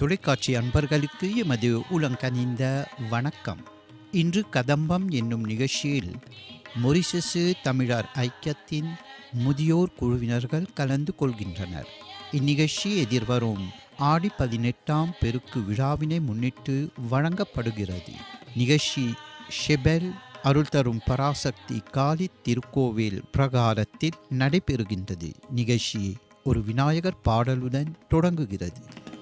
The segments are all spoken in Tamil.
தொலைக்காட்சி அன்பர்களுக்கு எமது உலங்கனிந்த வணக்கம் இன்று கதம்பம் என்னும் நிகழ்ச்சியில் மொரிசசு தமிழர் ஐக்கியத்தின் முதியோர் குழுவினர்கள் கலந்து கொள்கின்றனர் இந்நிகழ்ச்சி எதிர்வரும் ஆடி பதினெட்டாம் பெருக்கு விழாவினை முன்னிட்டு வழங்கப்படுகிறது நிகழ்ச்சி ஷெபெல் அருள் தரும் பராசக்தி காளி திருக்கோவில் பிரகாரத்தில் நடைபெறுகின்றது நிகழ்ச்சி ஒரு விநாயகர் பாடலுடன் தொடங்குகிறது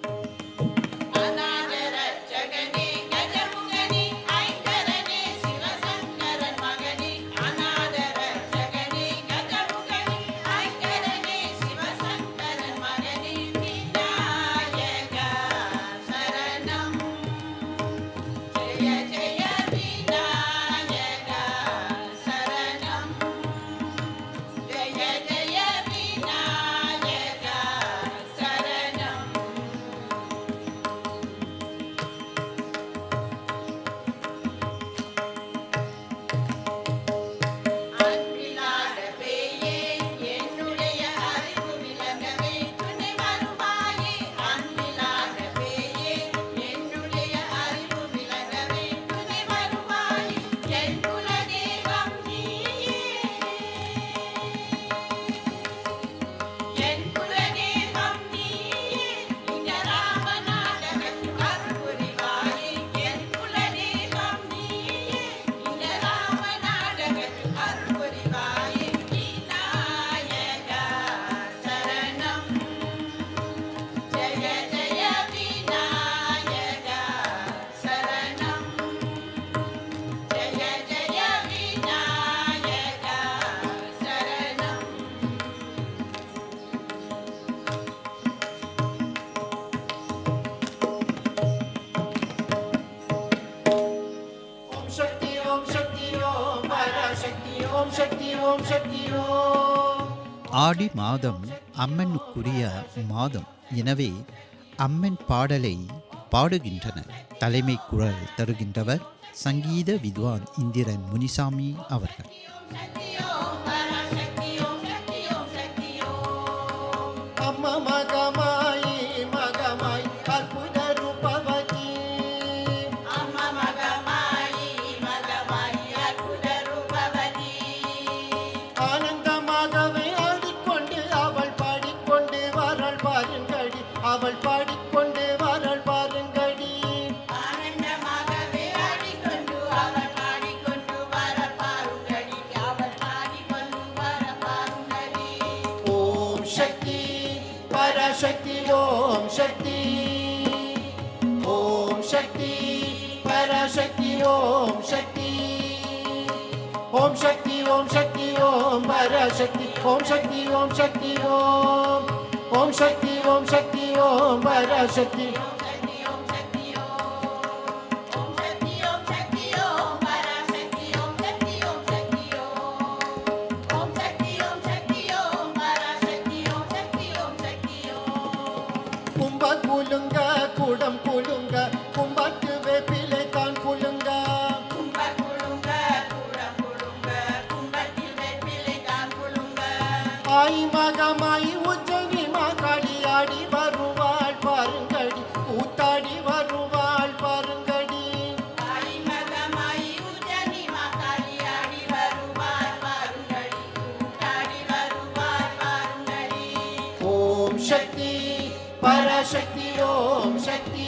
அநாதரட்சகனே கஜமுகனே ஐங்கரனே சிவசங்கரன் மகனே அநாதரட்சகனே கஜமுகனே ஐங்கரனே சிவசங்கரன் மகனே விநாயகா சரணம் ஜெய ஜெய விநாயகா சரணம் ஜெய ஜெய விநாயகா சரணம் அன்பிலாத பேயே என்னுடைய அறிவு விளங்கவே துணை வருவாயே அன்பிலாத பேயே என்னுடைய அறிவு விளங்கவே துணை வருவாயே என் குலதெய்வம் நீயே என் குலதெய்வம் நீயே இந்த ராமநாதகத்தில் அருள் புரிவாயே என் குலதெய்வம் நீயே இந்த ராமநாதகத்தில் அருள் புரிவாயே விநாயகா சரணம் ஜெய ஜெய விநாயகா சரணம் ஜெய ஜெய விநாயகா சரணம் ஓம் சக்தி ஓம் சக்தி ஓம் பராசக்தி ஓம் சக்தி ஓம் சக்தி ஓம் ஆடி மாதம் அம்மனுக்குரிய மாதம் எனவே அம்மன் பாடலை பாடுகின்றனர் தலைமை குரல் தருகின்றவர் சங்கீத வித்வான் இந்திரன் முனிசாமி அவர்கள் சக்தி ஓம் பராசக்தி ஓம் சக்தி ஓம் சக்தி ஓம் அம்ம மகமாயி மகமாய் அற்புத ரூபவதி அம்ம மகமாயி மகமாயி அற்புத ரூபவதி ஆனந்தமாகவே ஆடிக்கொண்டு அவள் பாடிக்கொண்டு வரள் பாருங்கடி அவள் பாடிக்கொண்டு வரள் பாருங்கடி ஆனந்தமாகவே ஆடிக்கொண்டு அவள் பாடிக்கொண்டு வர பாருங்கடி அவள் பாடிக்கொண்டு வர பாருங்கடி ஓம் சக்தி பராசக்தி ஓம் சக்தி ஓம் சக்தி பராசக்தி ஓம் சக்தி ஓம் சக்தி ஓம் சக்தி ஓம் பராசக்தி ஓம் சக்தி ஓம் சக்தி ஓம் ஓம் சக்தி ஓம் சக்தி ஓம் பராசக்தி சக்தி ஓம் சக்தி ஓம் ஓம் சக்தி ஓம் சக்தி ஓம் பராசக்தி ஓம் சக்தி ஓம் சக்தி ஓம் ஓம் சக்தி ஓம் சக்தி ஓம் பராசக்தி ஓம் சக்தி ஓம் சக்தி ஓம் கும்ப குலுங்க குடம் குலுங்க கும்பத்து வேப்பிலை தான் குலுங்க கும்ப குழுங்க குடம் குழுங்க கும்பத்தில் வெப்பிலை தான் குழுங்க ஆய் மகமாய் உச்சனி மகாளி ஆடி வருவாள் பாருங்கடி கூத்தாடி வருவாள் பாருங்கடி ஆடி மகமாயி உஜனி மகாளி ஆடி வருவார் பாருங்கடி கூட்டாடி வருவார் பாருங்கடி ஓம் சக்தி பராசக்தி ஓம் சக்தி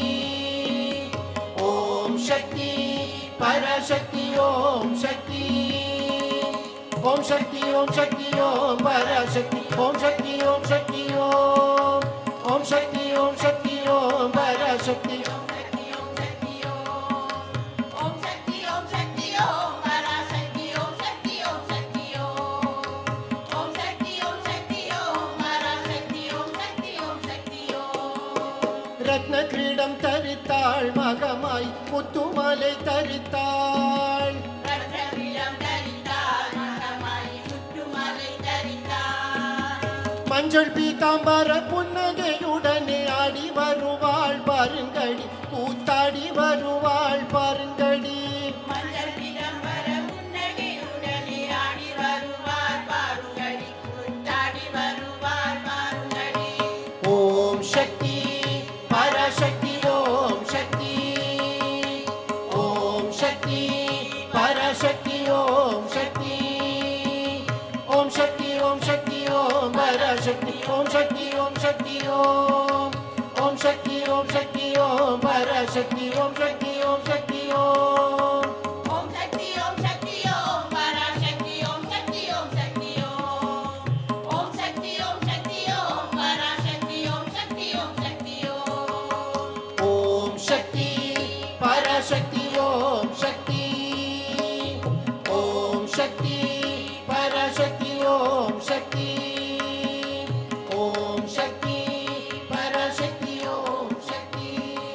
ஓம் சக்தி பராசக்தி ஓம் சக்தி ஓம் சக்தி ஓம் சக்தி ஓம் பராசக்தி ஓம் சக்தி ஓம் சக்தி ஓம் ஓம் சக்தி ஓம் சக்தி ஓம் பராசக்தி ஓம் சக்தி ஓம் சக்தி ஓம் ஓம் சக்தி ஓம் சக்தி ஓம் பராசக்தி ஓம் சக்தி ஓம் சக்தி ஓம் ஓம் சக்தி ஓம் சக்தி ஓம் பராசக்தி ஓம் சக்தி ஓம் சக்தி ஓம் ரத்ன கிரீடம் தரித்தாள் மகமாய் முத்துமலை தரித்தாள் ரத்னவிடம் தரித்தாள் மகமாயி முற்றுமலை தரித்தாள் மஞ்சள் பீதாம்பர புன்னகையுடனே ஆடி வருவாள் பாருங்கடி கூத்தாடி வருவாள் பாருங்கடி மஞ்சள் பிடம்பர புன்னகையுடனே ஆடி வருவார் பாருங்கடி கூத்தாடி வருவார் பாருங்கடி ஓம் சக்தி பராசக்தி பராசக்தி ஓம் சக்தி ஓம் சக்தி ஓம் சக்தி ஓம் பராசக்தி ஓம் சக்தி ஓம் சக்தி ஓம் ஓம் சக்தி ஓம் சக்தி ஓம் பராசக்தி ஓம் சக்தி ஓம் சக்தி ஓம் ஓம் சக்தி ஓம் சக்தி ஓம் பராசக்தி ஓம் சக்தி ஓம் சக்தி ஓம் ஓம் சக்தி ஓம் சக்தி ஓம் பராசக்தி ஓம் சக்தி ஓம் சக்தி ஓம் ஓம் சக்தி பராசக்தி ஓம் சக்தி ஓம் சக்தி பராசக்தி ஓம் சக்தி ஓம் சக்தி பராசக்தி ஓம் சக்தி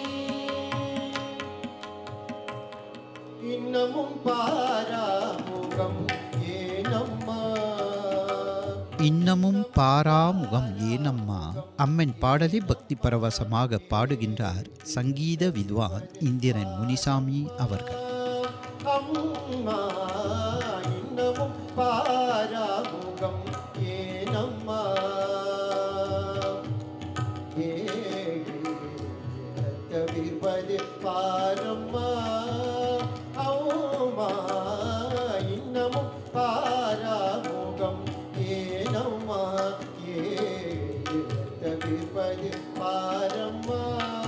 இன்னமும் பாராமுகம் ஏனம்மா இன்னமும் பாராமுகம் ஏனம்மா அம்மன் பாடலை பக்தி பரவசமாக பாடுகின்றார் சங்கீத வித்வான் இந்திரன் முனிசாமி அவர்கள் அம்மா இன்னமும் பாராமுகம் ஏனம்மா தவிர்ப்பது பாரம்மா அம்மா இன்னமும் பாராமுகம் ஏனம்மா ஏ தவிர்ப்பது பாரம்மா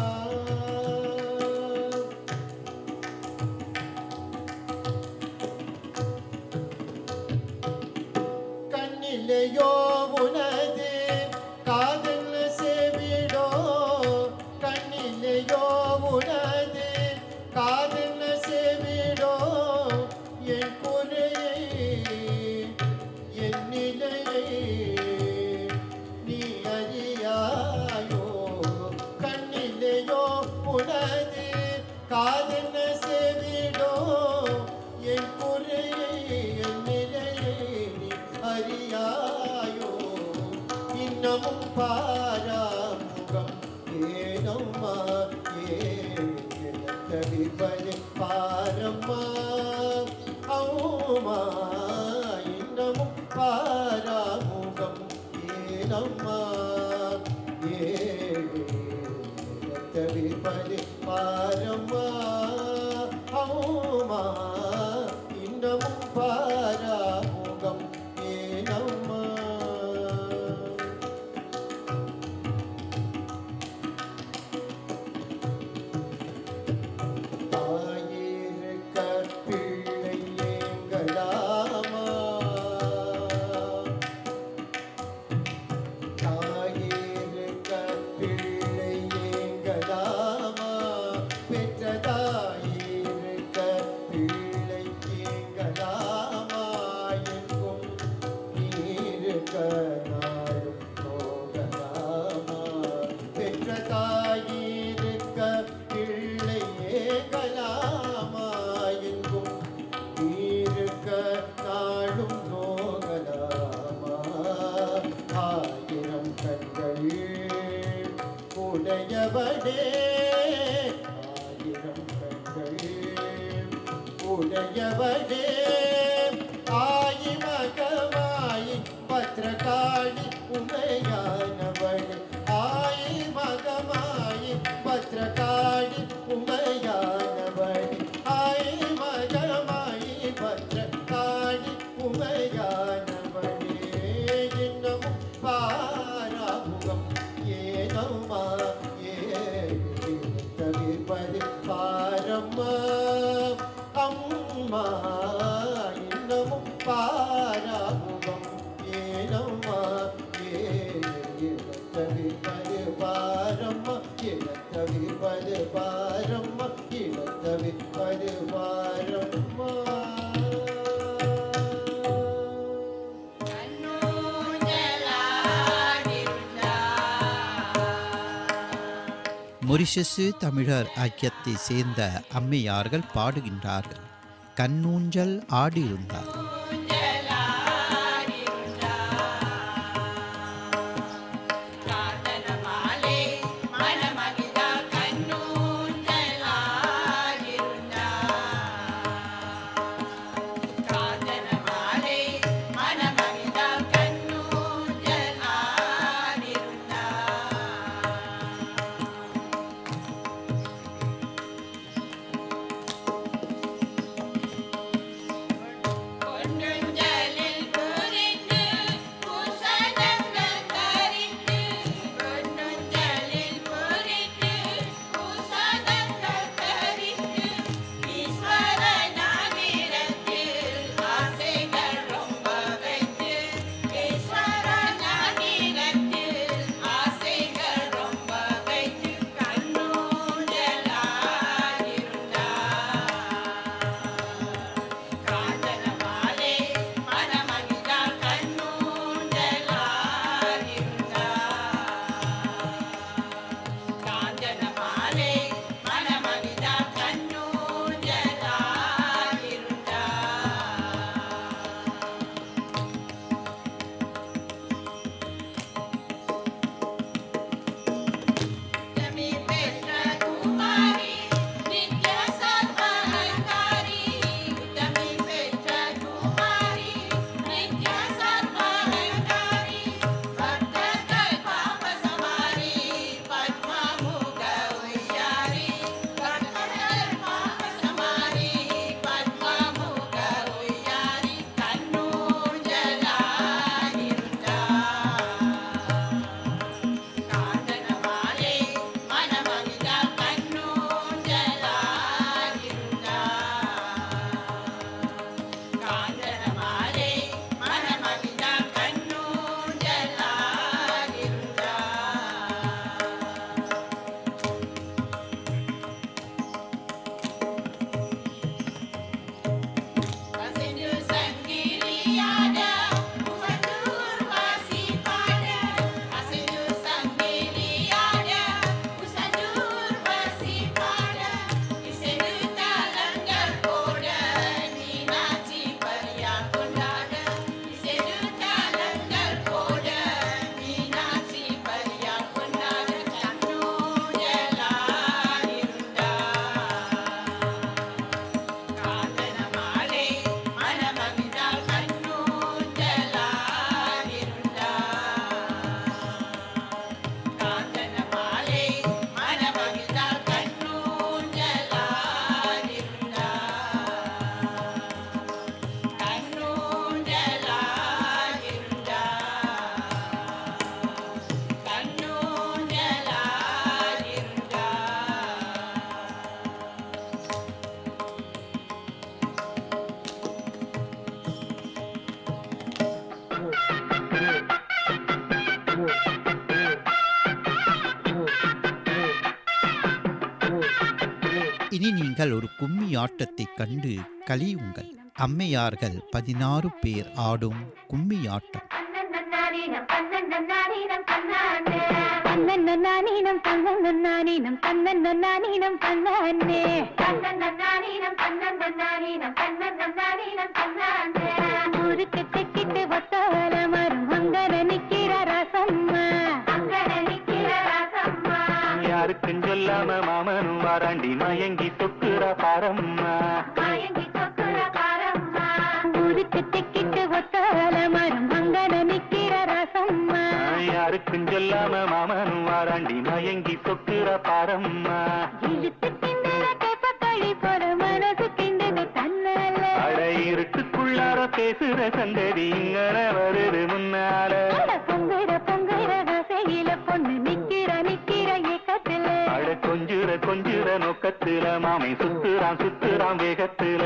கண்ணிலையோ உனது காதல் செவிடோ கண்ணிலையோ உனது காதல் செவிடோ என் குறையை என் நிலையை நீ அறியாயோ கண்ணிலையோ உனது காதல் செவிடோ என் குறையை என் நிலையை நீ அறியாயோ இன்னமும் பாராமுகம் ஏனம்மா ஏவிப்பது பாரம்மா அம்மா இன்னமும் பாராமுகம் ஏனம்மா ஏவிப்பது பாரம்மா அம்மா இன்னமும் பாராமுகம் ஏனம்மா தாயிருக்க பிள்ளை ஏங்கலாமா தாயிருக்க பிள்ளை ஏங்கலாமா பெற்றதாயிருக்க பிள்ளை ஏங்கலாமா எங்கும் நீருக்க நாளும் போகலாமா பெற்றதாயிருக்க பிள்ளை ஏகலாமா எங்கும் நீருக்க நாளும் நோகலாமா ஆயிரம் கண்கள் உடையவடே ஆயிரம் கண்கள் உடையவடே ஆயி மகமாயி பத்ரகாளி உமையானவளே ஆயி மகமாயி பத்ரகாளி உமையானவளே ஆயி மகமாயி பத்ரகாளி உமையானவளே இன்னமும் பாராமுகம் ஏனம்மா ஏ தவிர்ப்பது பாரம்மா அம்மா இன்னமும் பாராமுகம் ஏனம்மா ஏ தவிர்ப்பது பாரம்மா இழத்தவிர்ப்பது பாரம்மா இழத்தவிர்ப்பது பாரம்மா மொரிஷசு தமிழர் ஐக்கியத்தை சேர்ந்த அம்மையார்கள் பாடுகின்றார்கள் கண்ணூஞ்சல் ஆடியிருந்தார் காதலமாலே மனமகிழா கண்ணூஞ்சலாயிருந்தார் காதலமாலே மனமகிழா கண்ணூஞ்சலாயிருந்தார் இனி நீங்கள் ஒரு கும்மி ஆட்டத்தைக் கண்டு கலியுங்கள் அம்மையார்கள் பதினாறு பேர் ஆடும் கும்மி ஆட்டம் தன்னன்னானீனம் தன்னன்னானீனம் தன்னன்னானீனம் தன்னானே தன்னன்னானீனம் தன்னன்னானீனம் தன்னன்னானீனம் தன்னானே ஊருக்கு தெக்கிட்டு ஒத்தால மரம் அங்கன நிக்கிற ரசம்மா அங்கன நிக்கிற ரசம்மா யாருக்கும் சொல்லாம மாமனும் வாராண்டி மயங்கி சொக்குற பாரம்மா மயங்கி சொக்குற பாரம்மா ஊருக்கு தெக்கிட்டு ஒத்தால மரம் அங்கன நிக்கிற ரசம்மா யாருக்கும் சொல்லாம மாமனும் வாராண்டி மயங்கி சொக்குற பாரம்மா இழுத்து திண்டற கேப்பக்களி போல மனசு கிண்டது தன்னால அட இருட்டுக்குள்ளார பேசுற சந்ததி இங்கன வருது முன்னால அட பொங்குற பொங்குற ரசையில பொண்ணு நிக்கிற நிக்கிற ஏக்கத்துல அட கொஞ்சுற கொஞ்சுற நோக்கத்துல மாமை சுத்துறான் சுத்துறான் வேகத்துல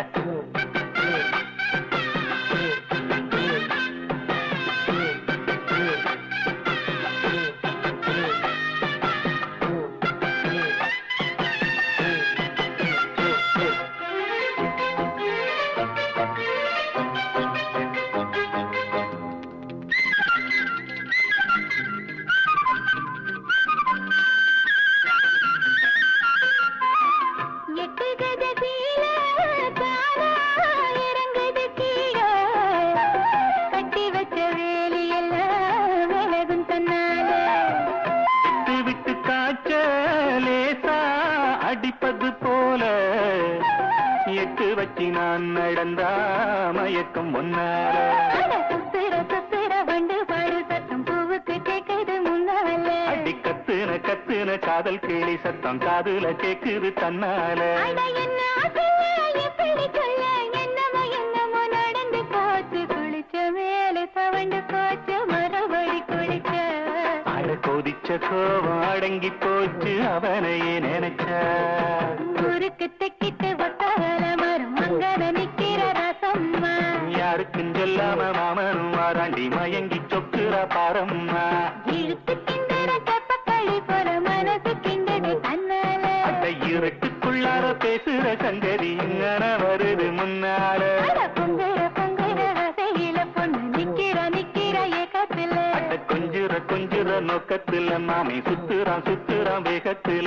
எட்டு கத சீல தானா இறங்குது கீழே கட்டி வச்ச வேலியெல்லாம் விலகும் தன்னால விட்டு விட்டு காய்ச்ச லேசா அடிப்பது போல எட்டு வச்சு நான் நடந்தா மயக்கம் ஒன்னால அட சுத்துற சுத்துற வண்டு பாடு சத்தம் பூவுக்கு கேட்குது முன்னால அடி கத்துன கத்துன காதல் கேலி சத்தம் காதுல கேக்குது தன்னால அட என்ன ஆசையா எப்படி சொல்ல என்னமோ என்னமோ நடந்து போச்சு குளிச்ச மேலே தவண்டு போச்சு மறுபடி குளிச்ச அட கொதிச்ச கோவம் அடங்கி போச்சு அவனையே நினைச்ச ஊருக்கு தெக்கிட்டு ஒத்தால மரம் அங்கன நிக்கிற ரசம்மா யாருக்கும் சொல்லாம மாமனும் வாராண்டி மயங்கி சொக்குற பாரம்மா இழுத்து கிண்டற கப்பக்களி போல மனசு கிண்டது தன்னால அட இருட்டுக்குள்ளார பேசுற சங்கதி இங்கன வருது முன்னால அட பொங்குற பொங்குற ரசையில பொண்ணு நிக்கிற நிக்கிற ஏக்கத்துல அட கொஞ்சுற கொஞ்சுற நோக்கத்துல மாமை சுத்துறான் சுத்துறான் வேகத்துல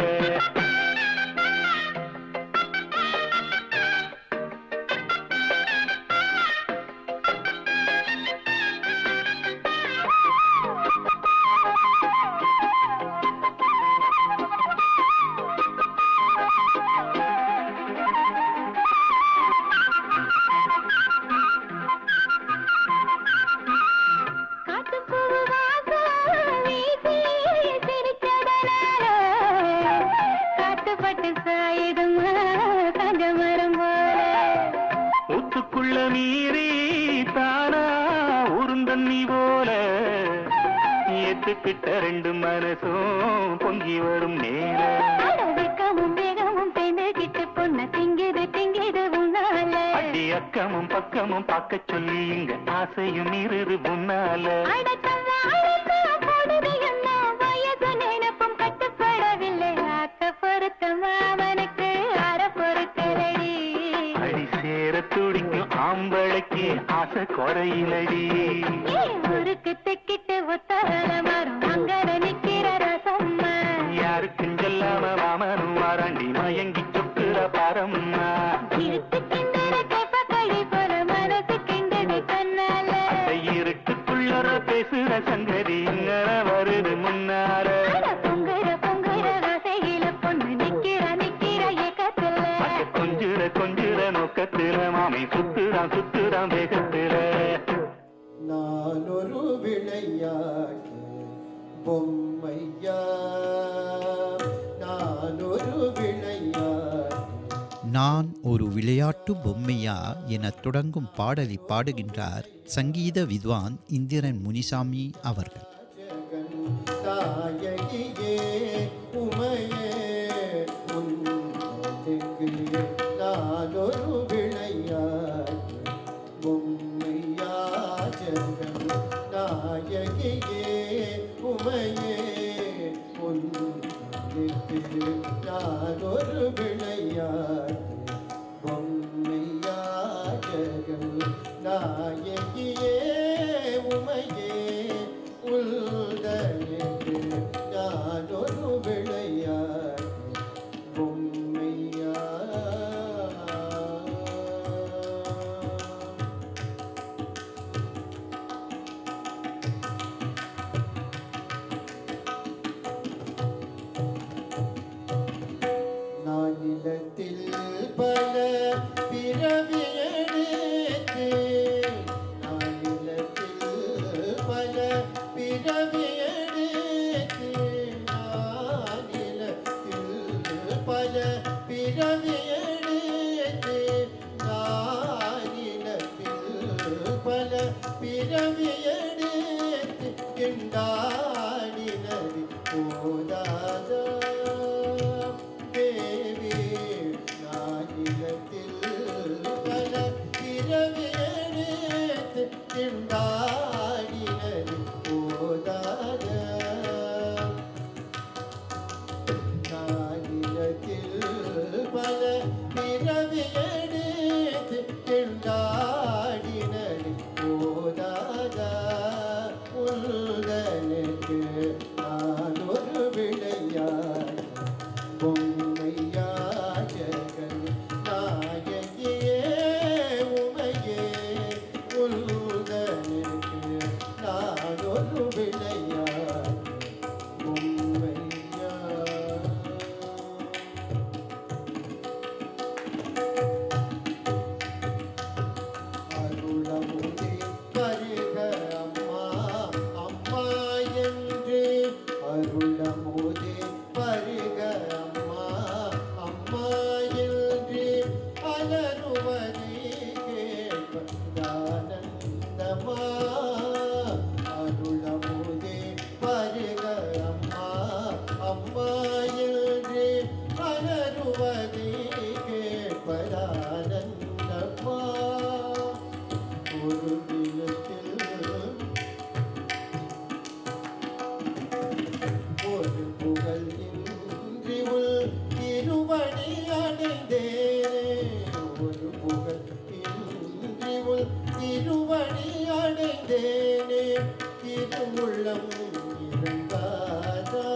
காத்து பூவு வாசம் வீசி சிரிச்சதனால காத்து பட்டு சாயுதுமா கஞ்ச மரம் போல ஊத்துக்குள்ள மீறி தானா உருந்தண்ணி போல ஏத்துக்கிட்ட ரெண்டு மனசும் பொங்கி வரும் நேரம் அட வெக்கமும் வேகமும் பெண்டுகிட்டு பொண்ண திங்கிது திங்கிது உன்னால அடி அக்கமும் பக்கமும் பார்க்க சொல்லி இங்க ஆசையும் இருது முன்னால அடக்கம் அடக்கம் போடுது என்ன வயது நினைப்பும் கட்டுப்படவில்லை ஆக்க பொருத்தம் அவனுக்கு அற பொருட்களடி அடி சேர துடிக்கும் ஆம்பளைக்கு ஆசை குறையிலடி ஊருக்கு தெக்கிட்டு ஒத்தால மரம் அங்கர நிக்கிற ரசம்மா யாருக்கும் சொல்லாம மாமனும் வாராண்டி மயங்கி சொக்குற பாரம்மா இழுத்து கிண்டற கேப்பக்களி போல மனசு கிண்டது தன்னால அட இருட்டுக்குள்ளற பேசுற சங்கதி இங்கன வருது முன்னால அட பொங்குற பொங்குற ரசையில பொண்ணு நிக்கிற நிக்கிற ஏக்கத்துல அட கொஞ்சுற கொஞ்சுற நோக்கத்துல மாமை சுத்துறான் சுத்துறான் வேகத்துல நான் ஒரு விளையாட்டு பொம்மையா நான் ஒரு விளையாட்டு நான் ஒரு விளையாட்டு பொம்மையா என தொடங்கும் பாடலை பாடுகின்றார் சங்கீத வித்வான் இந்திரன் முனிசாமி அவர்கள் ஜெகன் நாயகியே உமையே உன்னுக்கு நான் ஒரு விளையாட்டு பொம்மையா ஜெகன் நாயகியே உமையே உன்னுக்கு நான் ஒரு விளையாட்டு நாயகியே உமையே உள்தனுக்கு நானொரு விளையாட்டு பொம்மையா நான் நிலத்தில் பல பிறவி எடுத்து நான் நிலத்தில் பல பிறவி எடுத்து நான் நிலத்தில் பல பிறவி எடுத்து நான் நிலத்தில் பல பிறவி எடுத்து கிண்டாடினது போதாதா தேவி நானிலத்தில் பல பிறவி எடுத்து திண்டாடினது போதாத நானிலத்தில் பல பிறவி எடுத்து திண்டாடினது போதாதா உள்தனுக்கு நான் ஒரு விளையாடு பொம்மையா ஜெகன் நாயகியே உமையே உள்தனுக்கு நான் ஒரு விளையாடு பொம்மையா அருளமுதே வருக அம்மா அம்மா என்று அருளமுதே வருக அம்மா அம்மா என்று அலறுவதே கேட்பதானந்தமா அருளமுதே வருக அம்மா அம்மா என்று அலறுவதே கேட்பதானந்தமா ஒரு நிலத்தில் ஒரு புகழ் இன்றி உள் திருவடி அடைந்தேனே ஒரு புகழ் இன்றி உள் திருவடி அடைந்தேனே திருவுள்ளம் இறங்காதா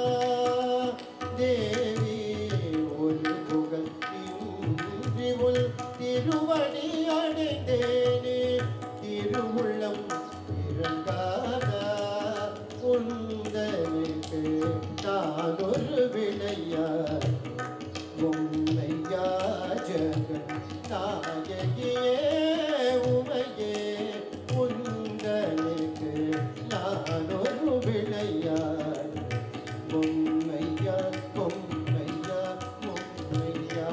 தேவி ஒரு புகழ் இன்றி உள் திருவடி அடைந்தேனே திருவுள்ளம் இறங்காதா உந்தனுக்கு நான் ஒரு விளையாடு உண்மையா ஜெகன் நாயகியே உமையே உந்தனுக்கு நான் ஒரு விளையாடு பொம்மையா பொம்மையா பொம்மையா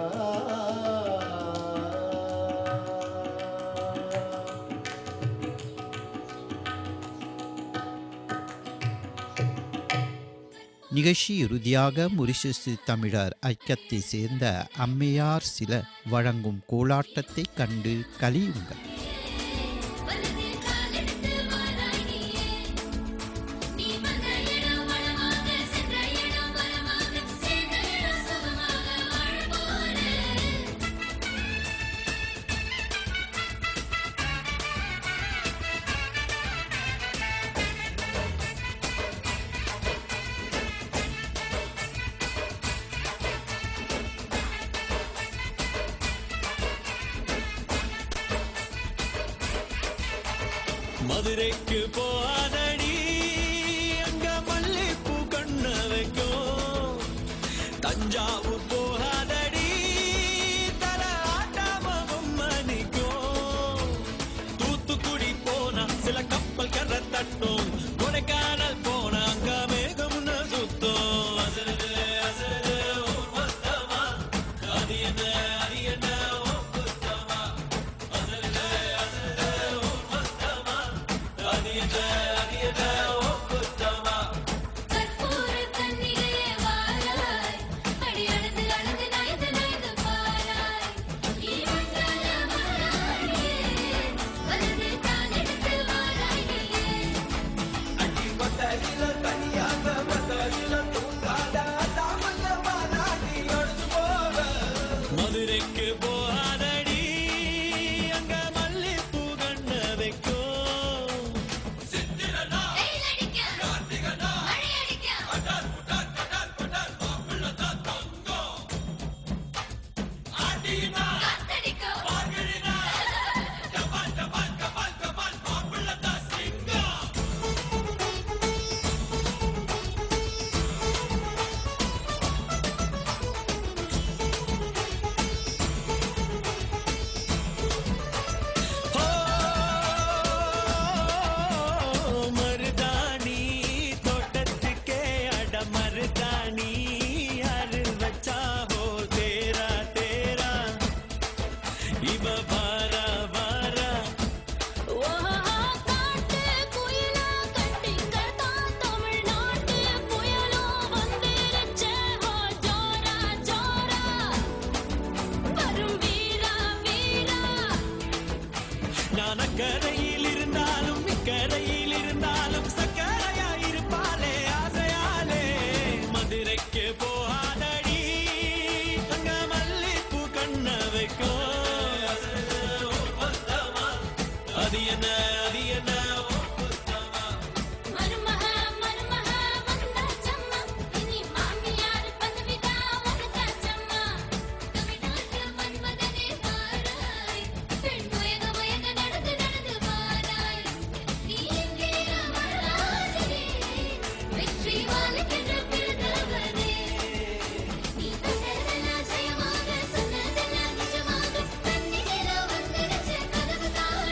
நிகழ்ச்சி இறுதியாக முரிஷசு தமிழர் ஐக்கியத்தை சேர்ந்த அம்மையார் சில வழங்கும் கோலாட்டத்தை கண்டு கலியுங்கள் வலது காலெடுத்து வாராய் நீயே நீ வந்த இடம் வளமாக சென்ற இடம் வளமாக சேர்ந்த இடம் சுகமாக வாழ போறேன் மதுரைக்கு போகாதடி அங்க மல்லிப்பூ கண்ண வைக்கும் தஞ்சாவூர் போகாதடி தல ஆட்டாம பொம்மனிக்கும் தூத்துக்குடி போனா சில கப்பல் கரை தட்டும் கொடைக்கானல் போனா அங்க மேகம்னு சுத்தும் அசருது அசருது ஊர் மொத்தமா அது என்ன அது என்ன ஓ குத்தமா அசருது அசருது ஊர் மொத்தமா அது என்ன அது நான் அக்கறையில் இருந்தாலும் இக்கரையில் இருந்தாலும் சக்கரையா இருப்பாளே ஆசையாலே மதுரைக்கு போகாதடி அங்க மல்லிப்பூ கண்ண வைக்கும் அது என்ன அது என்ன மருமக மருமக வந்தாச்சம்மா இனி மாமியார் பதவிதான் உனக்காச்சம்மா தமிழ்நாட்டு மன்மதனே வாராய் பெண் முயக முயக நடந்து நடந்து வாராய் நீ எங்கே வராதே வெற்றி வாழுகின்ற பிறந்தவனே நீ கண்டதெல்லாம் ஜெயமாக சொன்னதெல்லாம் நிஜமாக தன்னிலே வந்துடுச்சு கதவு தாட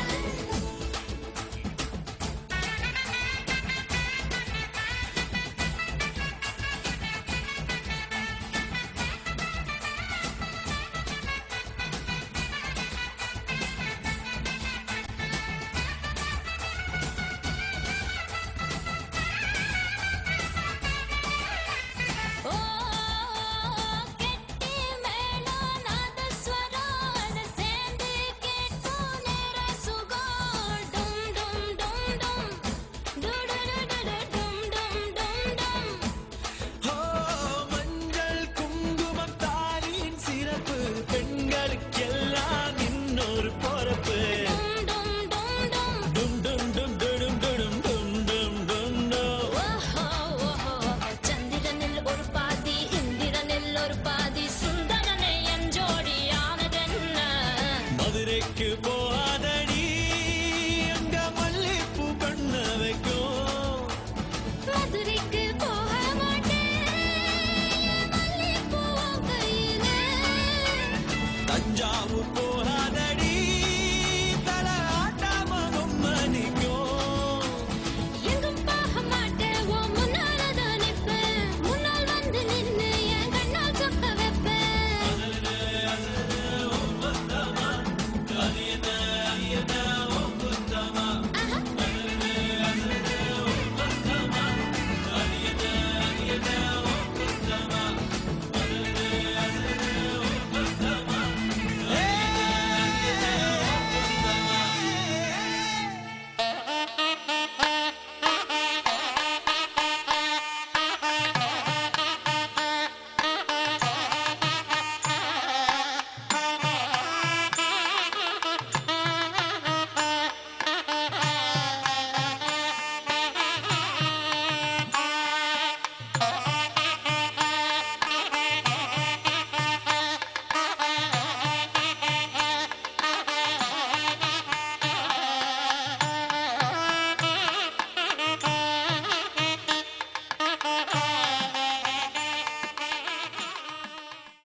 ஓ கெட்டி மேளம் நாதஸ்வரம் சேர்ந்து கேட்கும் நேர சுகம் டும் டும் டும் டும் டுடுடுடுடு டும் டும் டும் டும் ஓ மஞ்சள் குங்குமம் தாலியின் சிறப்பு பெண்களுக்கெல்லாம் இன்னொரு பொறப்பு டும் டும் டும் டும் டும் டும் டும் டும் டும் டும் டும் டும் டும் ஓஹோ ஓஹோ சந்திரனில் ஒரு பாதி இந்திரனில் ஒரு பாதி சுந்தரனை என் ஜோடியானதென்ன மதுரைக்கு போகாதடி